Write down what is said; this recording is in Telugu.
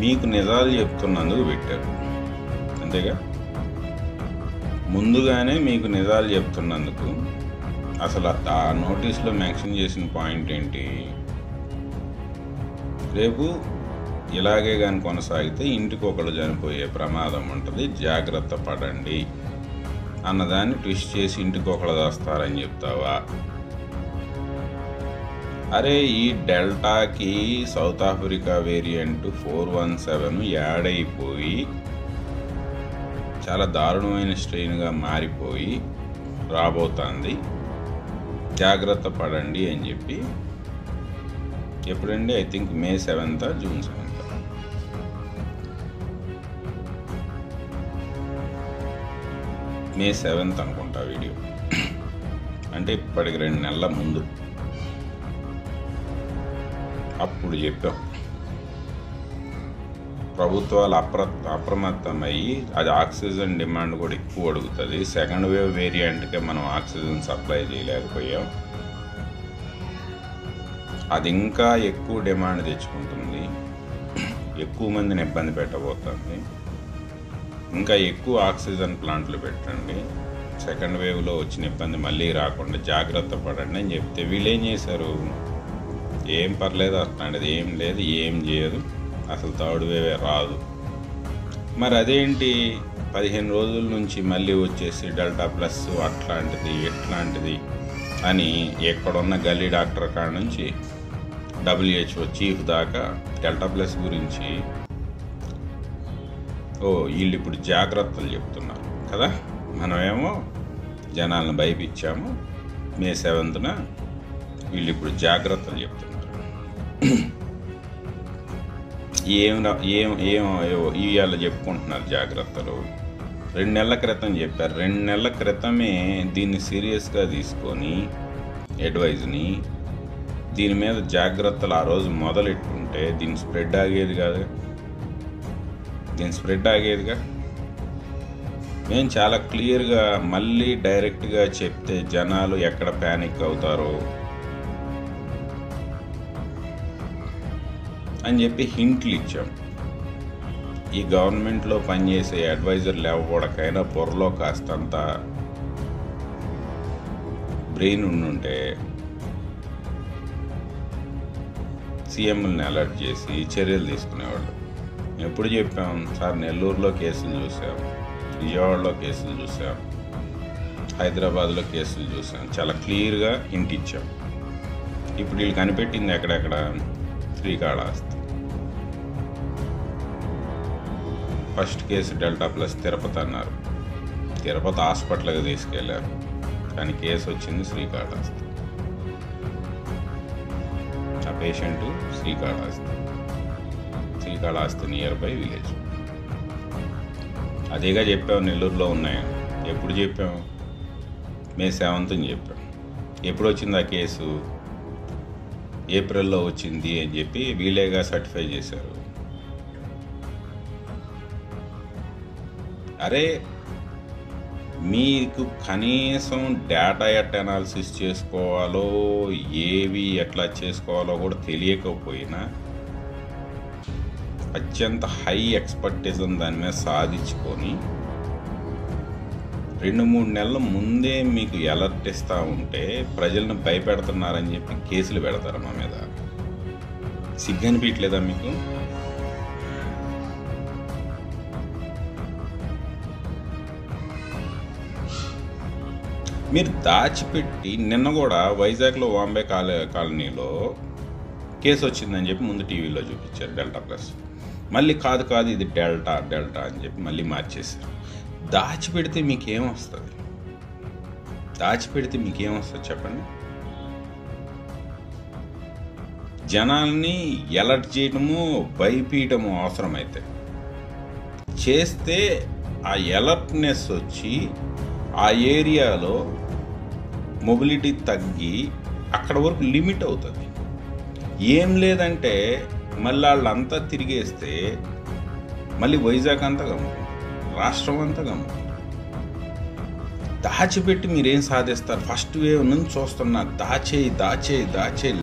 మీకు నిజాలు చెప్తున్నందుకు పెట్టారు అంతేగా ముందుగానే మీకు నిజాలు చెప్తున్నందుకు అసలు ఆ నోటీస్లో మెన్షన్ చేసిన పాయింట్ ఏంటి రేపు ఇలాగే కానీ కొనసాగితే ఇంటికి ఒకళ్ళు చనిపోయే ప్రమాదం ఉంటుంది జాగ్రత్త పడండి అన్నదాన్ని ట్విస్ట్ చేసి ఇంటికి ఒకళ్ళు దాస్తారని చెప్తావా అరే ఈ డెల్టాకి South Africa variant four one seven add అయిపోయి చాలా దారుణమైన స్ట్రెయిన్గా మారిపోయి రాబోతుంది జాగ్రత్త పడండి అని చెప్పి ఎప్పుడండి I think May seventh June seventh May seventh అనుకుంటా వీడియో అంటే ఇప్పటికి రెండు నెలల ముందు అప్పుడు చెప్పాం ప్రభుత్వాలు అప్ర అప్రమత్తమయ్యి అది ఆక్సిజన్ డిమాండ్ కూడా ఎక్కువ అడుగుతుంది సెకండ్ వేవ్ వేరియంట్కే మనం ఆక్సిజన్ సప్లై చేయలేకపోయాం అది ఇంకా ఎక్కువ డిమాండ్ తెచ్చుకుంటుంది ఎక్కువ మందిని ఇబ్బంది పెట్టబోతుంది ఇంకా ఎక్కువ ఆక్సిజన్ ప్లాంట్లు పెట్టండి సెకండ్ వేవ్లో వచ్చిన ఇబ్బంది మళ్ళీ రాకుండా జాగ్రత్త పడండి అని చెప్తే వీళ్ళు ఏం చేశారు ఏం పర్లేదు అట్లాంటిది ఏం లేదు ఏం చేయదు అసలు థర్డ్ వేవే రాదు మరి అదేంటి పదిహేను రోజుల నుంచి మళ్ళీ వచ్చేసి డెల్టా ప్లస్ అట్లాంటిది ఇట్లాంటిది అని ఎక్కడున్న గల్లీ డాక్టర్ కాడ నుంచి డబ్ల్యూహెచ్ఓ చీఫ్ దాకా డెల్టా ప్లస్ గురించి ఓ వీళ్ళు ఇప్పుడు జాగ్రత్తలు చెప్తున్నారు కదా మనమేమో జనాలను భయపించాము మే సెవెంత్న వీళ్ళు ఇప్పుడు జాగ్రత్తలు చెప్తున్నారు ఏం రా- ఏం ఏం ఏవో ఇవాళ చెప్పుకుంటున్నారు జాగ్రత్తలు రెండు నెలల క్రితం చెప్పారు రెండు నెలల క్రితమే దీన్ని సీరియస్గా తీసుకొని అడ్వైజ్ని దీని మీద జాగ్రత్తలు ఆ రోజు మొదలెట్టుంటే దీని స్ప్రెడ్ ఆగేది కాదు దీని స్ప్రెడ్ ఆగేదిగా మేము చాలా క్లియర్గా మళ్ళీ డైరెక్ట్గా చెప్తే జనాలు ఎక్కడ ప్యానిక్ అవుతారో అని చెప్పి హింట్లు ఇచ్చాం ఈ గవర్నమెంట్లో పనిచేసే అడ్వైజర్లు ఎవరికైనా పొరలో కాస్తంత బ్రెయిన్ ఉండుంటే సీఎంని అలర్ట్ చేసి చర్యలు తీసుకునేవాళ్ళు ఎప్పుడు చెప్పాం సార్ నెల్లూరులో కేసులు చూసాం విజయవాడలో కేసులు చూసాం హైదరాబాద్లో కేసులు చూసాం చాలా క్లియర్గా హింట్ ఇచ్చాం ఇప్పుడు వీళ్ళు కనిపెట్టింది ఎక్కడెక్కడ Srikalahasti first case delta plus Tirupati అన్నారు తిరుపతి హాస్పిటల్కి తీసుకెళ్లారు కానీ కేసు వచ్చింది శ్రీకాళహస్తి ఆ patient Srikalahasti Srikalahasti near by village అదేగా చెప్పాం నెల్లూరులో ఉన్నాయి ఎప్పుడు చెప్పాం మే సెవెంత్ అని చెప్పాం ఎప్పుడు వచ్చింది ఆ కేసు ఏప్రిల్లో వచ్చింది అని చెప్పి వీలేగా సర్టిఫై చేశారు అరే మీకు కనీసం డేటా ఎట్ అనాలిసిస్ చేసుకోవాలో ఏవి ఎట్లా చేసుకోవాలో కూడా తెలియకపోయినా అత్యంత హై ఎక్స్పర్టిజం దాని మీద సాధించుకొని రెండు మూడు నెలల ముందే మీకు అలర్ట్ ఇస్తూ ఉంటే ప్రజలను భయపెడుతున్నారని చెప్పి కేసులు పెడతారు మా మీద సిగ్గనిపించలేదా మీకు మీరు దాచిపెట్టి నిన్న కూడా వైజాగ్లో వాంబే కాల కాలనీలో కేసు వచ్చిందని చెప్పి ముందు టీవీలో చూపించారు డెల్టా ప్లస్ మళ్ళీ కాదు కాదు ఇది డెల్టా డెల్టా అని చెప్పి మళ్ళీ మార్చేశారు దాచిపెడితే మీకేం వస్తుంది దాచిపెడితే మీకేం వస్తుంది చెప్పండి జనాల్ని ఎలర్ట్ చేయటము భయపీయటము అవసరమైతే చేస్తే ఆ ఎలర్ట్నెస్ వచ్చి ఆ ఏరియాలో మొబిలిటీ తగ్గి అక్కడ వరకు లిమిట్ అవుతుంది ఏం లేదంటే మళ్ళీ వాళ్ళంతా తిరిగేస్తే మళ్ళీ వైజాగ్ అంతా గమ్ముకుంటారు రాష్ట్రం అంతా గమ్ముకుంటారు దాచిపెట్టి మీరేం సాధిస్తారు ఫస్ట్ వేవ్ నుంచి చూస్తున్నా దాచేయి దాచేయి దాచేయి